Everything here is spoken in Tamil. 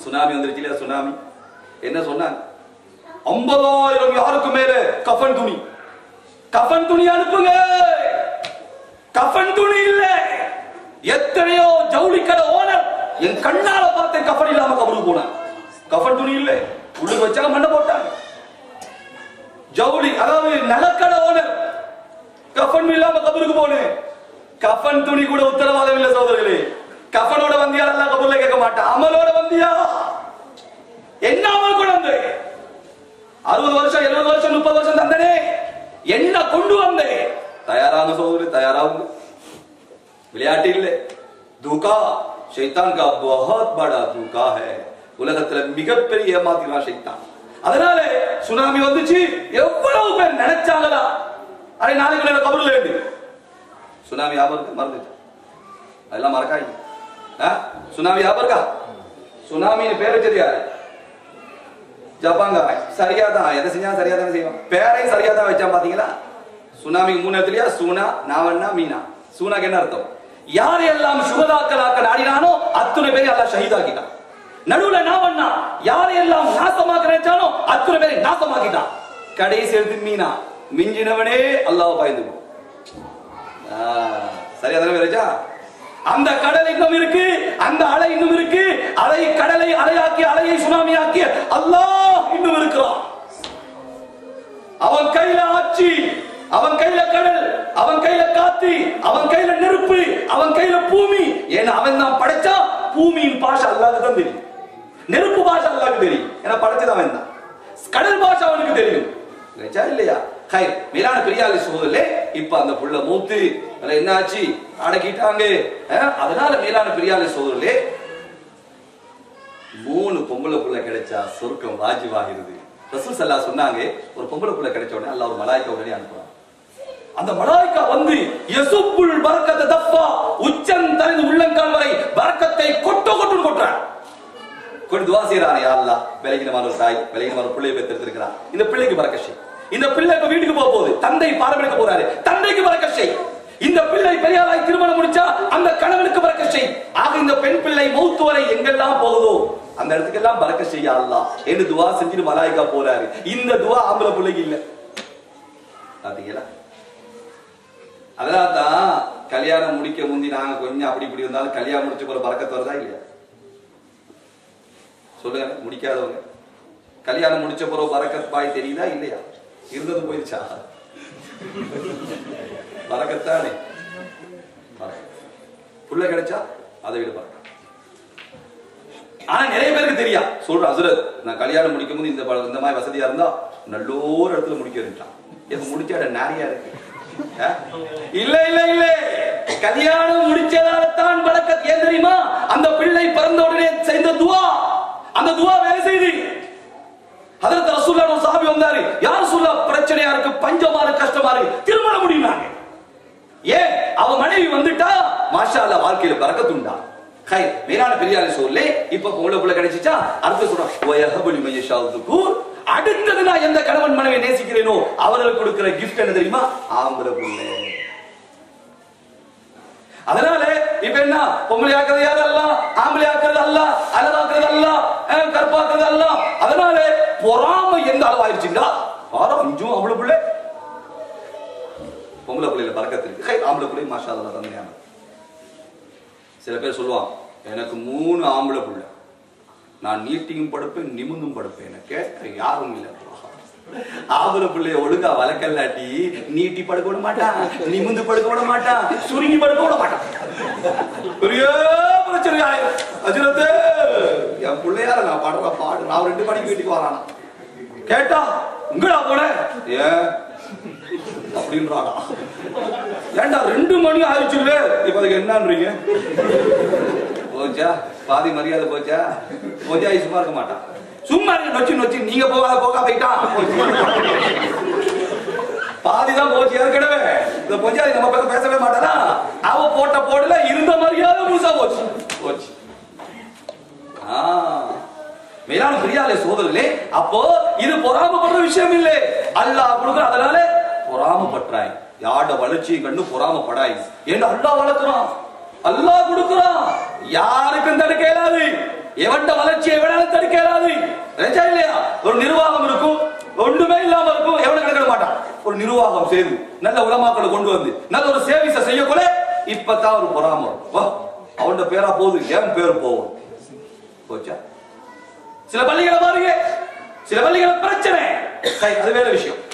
சுனாமி வந்துருச்சு இல்லையா சுனாமி என்ன சொன்னாங்க ஐம்பதாயிரம் யாருக்கு மேல கஃன் துணி கஃன் துணி அனுப்புங்க கஃன் துணி இல்ல எத்தனையோ ஜவுளி கடை ஓனர் என் கண்ணால பார்த்தேன் கஃன் இல்லாம கபருக்கு போனாங்க கஃன் துணி இல்ல உள்ளுக்கு வச்சாங்க மண்ணை போட்டாங்க ஜவுளி அதாவது நலக்கடை ஓனர் கஃன் இல்லாம கபருக்கு போனேன் கஃன் துணி கூட உத்தரவாதம் இல்ல சோதரர்களே கஃனோட வந்தியா எல்லாம் கபூர்ல கேட்க மாட்டான் அமலோட வந்தியா என்ன அமல் கொண்டு வந்து அறுபது வருஷம் எழுபது வருஷம் முப்பது வருஷம் தந்தனே என்ன கொண்டு வந்தேன் தயாராக சோதரி தயாராகுங்க விளையாட்டு இல்லை தூக்கா ஷைத்தான் கா பஹத் படா தூக்கா ஹே உலகத்துல மிகப்பெரிய ஏமாத்தினான் ஷைத்தான் அதனால சுனாமி வந்துச்சு எவ்வளவு பேர் நினைச்சாங்களா அரை நாளைக்கு நேரம் கபர்ல இருந்து சுனாமி ஞாபகம் இருக்கா? மறந்துட்டேன் அதெல்லாம் மறக்காதீங்க ஆ? சுனாமி ஞாபகம் இருக்கா சுனாமின்னு பேர் வச்சது யாரு ஜப்பாங்காரன் சரியா தான் எதை செஞ்சாலும் சரியா தானே செய்வான் பேரையும் சரியா தான் வச்சான் பாத்தீங்களா சுனாமிக்கு மூணு இடத்துலயா சூனா நாவண்ணா மீனா சூனாக்கு என்ன அர்த்தம் யார் எல்லாம் சுகதாக்கலாக்க நாடினானோ அத்துணை பேரை எல்லாம் ஷஹீதாக்கிட்டான் நடுவுல நாவண்ணா யார் எல்லாம் நாசமாக்க நினைச்சானோ அத்துணை பேரை நாசமாக்கிட்டான் கடைசி எழுத்து மீனா மிஞ்சினவனே அல்லாஹ் பாய்ந்து போ. ஆ, சரியா தானே விரைச்சா அந்த கடல் இன்னும் இருக்கு அந்த அலை இன்னும் இருக்கு அலை கடலை அலையாக்கி அலையை சுனாமியாக்கி அல்லாஹ் இன்னும் இருக்கிறான் அவன் கையில ஆட்சி அவன் கையில கடல் அவன் கையில காத்து அவன் கையில நெருப்பு அவன் கையில பூமி ஏன்னா அவன் தான் படைச்சா பூமியின் பாஷை அல்லாஹ்க்கு தான் தெரியும் நெருப்பு பாஷை அல்லாஹ்க்கு தெரியும் ஏன்னா படைச்சது அவன் தான் கடல் பாஷை அவனுக்கு தெரியும் இல்லையா இல்லையா ஹை மீரான பெரியாளி சோதரிலே இப்ப அந்த புள்ள மூத்து அதுல என்ன ஆச்சு அடக்கிட்டாங்க அஹ், அதனால மீரான பெரியாளி சோதரிலே மூணு பொம்பளை புள்ள கிடைச்சா சொர்க்கம் வாஜிவாகிறது ரசூல் சல்லா சொன்னாங்க ஒரு பொம்பளை புள்ள கிடைச்ச உடனே அல்லாஹ் ஒரு மலாய்க்கா உடனே அனுப்புறான் அந்த மலாய்க்கா வந்து யசுப்புல் பரக்கத்தை தப்பா உச்சம் தரிந்து உள்ளங்கால் வரை பரக்கத்தை கொட்ட கொட்டுன்னு கொட்டுறான் கொண்டு துவா செய்யறான் யா அல்லாஹ் விலகினமான ஒரு தாய் விலகினமான ஒரு பிள்ளையை பெற்றெடுத்திருக்கிறான் இந்த பிள்ளைக்கு பரக்கஷை இந்த பிள்ளை இப்ப வீட்டுக்கு போக போகுது தந்தை பாரம்பரியக்க போறாரு தந்தைக்கு பரக்கஷை இந்த பிள்ளை பெரியாராய் திருமணம் முடிச்சா அந்த கணவனுக்கு பரக்கஷை ஆக இந்த பெண் பிள்ளை மௌத்து வரை எங்கெல்லாம் போகுதோ அந்த இடத்துக்கெல்லாம் பறக்க செய்ய அல்லாஹ் என்று துவா செஞ்சுட்டு மலாய்க்கா போறாரு இந்த துவா ஆம்பளை பிள்ளைக்கு இல்ல பாத்தீங்களா அதனால தான் கல்யாணம் முடிக்க முந்தி நாங்க கொஞ்சம் அப்படி இப்படி இருந்தாலும் கல்யாணம் முடிச்ச போற பறக்கத்து வருதா இல்லையா சொல்லுங்க முடிக்காதவங்க கல்யாணம் முடிச்ச பிறகு பறக்கத் பாய் தெரியுதா இல்லையா இருந்தது போயிருச்சா பறக்கத்தானே பறக்கத். புள்ள கிடைச்சா அதை விட பறக்க ஆனா நிறைய பேருக்கு தெரியா சொல்ற அசுரத் நான் கல்யாணம் முடிக்கும் போது இந்த ப- இந்த மாதிரி வசதியா இருந்தா நல்லோர் இடத்துல முடிக்கிறேன்ட்டான் எனக்கு முடிச்ச இடம் நிறைய இருக்கு ஆ? இல்ல இல்ல இல்ல கல்யாணம் முடிச்சதால தான் பறக்கத் ஏன் தெரியுமா அந்த பிள்ளை பிறந்த உடனே செய்த துவா அந்த துவா வேலை செய்து அதற்கு ரசூல்லா ஒரு சாபி வந்தாரு யார் சொல்ல பிரச்சனையா இருக்கு பஞ்சமா இருக்கு கஷ்டமா இருக்கு திருமணம் முடியுமாங்க ஏன் அவ மனைவி வந்துட்டா மாஷா அல்லாஹ் வாழ்க்கையில பறக்கத்துண்டா ஹை மீரான பெரியாரி சொல்லி இப்ப பொம்பளை புள்ள கிடைச்சிச்சா அடுத்து சொல்றான் வயஹபுலி மையஷாவுக்கு அடுத்தது நான் எந்த கணவன் மனைவி நேசிக்கிறேனோ அவர்களுக்கு கொடுக்கிற கிஃப்ட் என்ன தெரியுமா ஆம்பளை புள்ளை அதனால இப்ப என்ன பொம்பளை ஆக்குறது யாரு அல்ல ஆம்பளை ஆக்குறது அல்ல அழகாக்குறது அல்ல அஹ், கற்பாக்குறது அல்ல அதனால பொறாமை எந்த அளவு ஆயிடுச்சுங்களா ஆறோ அஞ்சும் ஆம்பளை பிள்ளை பொம்பளை பிள்ளையில பறக்கத்து இருக்கு ஹை, ஆம்பளை பிள்ளை மாஷா அல்லா தந்தையான சில பேர் சொல்லுவான் எனக்கு மூணு ஆம்பளை பிள்ளை நான் நீட்டியும் படுப்பேன் நிமிந்தும் படுப்பேன் எனக்கு கேட்க யாரும் இல்லை ஆம்பளை பிள்ளைய ஒழுங்கா வளர்க்கலாட்டி நீட்டி படுக்க விட மாட்டான் நிமிந்து படுக்க விட மாட்டான் சுருங்கி படுக்க விட மாட்டான் பெரிய பிரச்சனை ஆயிரும் அஜிரத்து என் பிள்ளையார நான் பாடுற பாடு நான் ரெண்டு மணிக்கு வீட்டுக்கு வரானா கேட்டா உங்கடா போன ஏன் அப்படின்றானா ஏன்டா ரெண்டு மணி ஆயிடுச்சுல்ல இப்ப அதுக்கு என்னன்றீங்க போச்சா பாதி மரியாதை போச்சா போச்சா சும்மா இருக்க மாட்டான் சும்மா இருக்க நொச்சி நொச்சி நீங்க போகாத போகா போயிட்டான் பாதி தான் போச்சு ஏற்கனவே இந்த பொஞ்சாதி நம்ம பக்கம் பேசவே மாட்டானா அவ போட்ட போடல இருந்த மரியாதை முழுசா போச்சு போச்சு ஆ மேலான பெரியாலே சோதரர்களே அப்போ இது பொறாமப்படுற விஷயம் இல்லை அல்லாஹ் கொடுக்குற அதனால பொறாமப்பட்டாய் யாட வளர்ச்சியை கண்டு பொறாமப்படாய் என்று அல்லாஹ் வளர்க்கிறான் அல்லாஹ் கொடுக்கிறான் யாருக்கும் தடுக்க இயலாது எவன்ட வளர்ச்சியை வேணாலும் நினைச்சா இல்லையா ஒரு நிர்வாகம் இருக்கும் ஒன்றுமே இல்லாம இருக்கும் எவனும் கிடக்க மாட்டான் ஒரு நிர்வாகம் சேர்ந்து நல்ல உலமாக்களை கொண்டு வந்து நல்ல ஒரு சேவிஸ செய்யக்குள்ள இப்பதான் ஒரு பொறாம வரும். வா அவனோட பேரா போகுது என் பேர் போகும் போச்சா சில பள்ளிகளை பாருங்க சில பள்ளிகளை பிரச்சனை சரி, அது வேற விஷயம்